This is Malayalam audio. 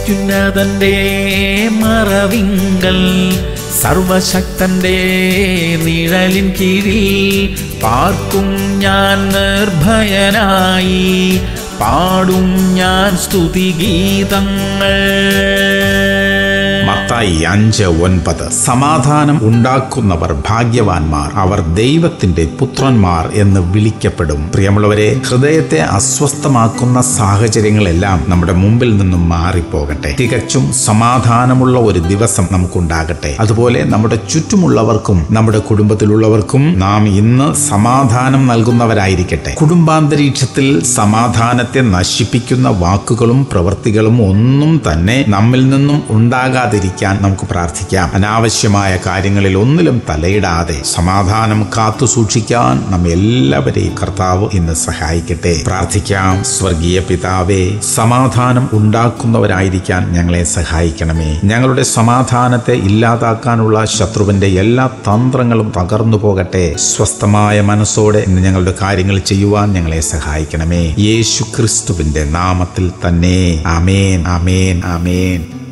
അത്യുന്നതന്റെ മറവിങ്കൽ സർവശക്തന്റെ നിഴലിൻ കീഴിൽ പാർക്കും ഞാൻ നിർഭയനായി പാടും ഞാൻ സ്തുതിഗീതങ്ങൾ മത്തായി അഞ്ച് ഒൻപത് സമാധാനം ഉണ്ടാക്കുന്നവർ ഭാഗ്യവാന്മാർ അവർ ദൈവത്തിന്റെ പുത്രന്മാർ എന്ന് വിളിക്കപ്പെടും പ്രിയമുള്ളവരെ ഹൃദയത്തെ അസ്വസ്ഥമാക്കുന്ന സാഹചര്യങ്ങളെല്ലാം നമ്മുടെ മുമ്പിൽ നിന്നും മാറിപ്പോകട്ടെ തികച്ചും സമാധാനമുള്ള ഒരു ദിവസം നമുക്കുണ്ടാകട്ടെ അതുപോലെ നമ്മുടെ ചുറ്റുമുള്ളവർക്കും നമ്മുടെ കുടുംബത്തിലുള്ളവർക്കും നാം ഇന്ന് സമാധാനം നൽകുന്നവരായിരിക്കട്ടെ കുടുംബാന്തരീക്ഷത്തിൽ സമാധാനത്തെ നശിപ്പിക്കുന്ന വാക്കുകളും പ്രവൃത്തികളും ഒന്നും തന്നെ നമ്മിൽ നിന്നും ഉണ്ടാകാതിരിക്കാൻ നമുക്ക് പ്രാർത്ഥിക്കാം അനാവശ്യമായ കാര്യങ്ങളിൽ ഒന്നിലും തലയിടാതെ സമാധാനം കാത്തു സൂക്ഷിക്കാൻ നമ്മെ എല്ലാവരെയും കർത്താവ് ഇന്ന് സഹായിക്കട്ടെ പ്രാർത്ഥിക്കാം സ്വർഗീയ പിതാവേ സമാധാനം ഉണ്ടാക്കുന്നവരായിരിക്കാൻ ഞങ്ങളെ സഹായിക്കണമേ ഞങ്ങളുടെ സമാധാനത്തെ ഇല്ലാതാക്കാനുള്ള ശത്രുവിന്റെ എല്ലാ തന്ത്രങ്ങളും തകർന്നു പോകട്ടെ സ്വസ്ഥമായ മനസ്സോടെ ഇന്ന് ഞങ്ങളുടെ കാര്യങ്ങൾ ചെയ്യുവാൻ ഞങ്ങളെ സഹായിക്കണമേ യേശു ക്രിസ്തുവിന്റെ നാമത്തിൽ തന്നെ അമേൻ അമേൻ അമേൻ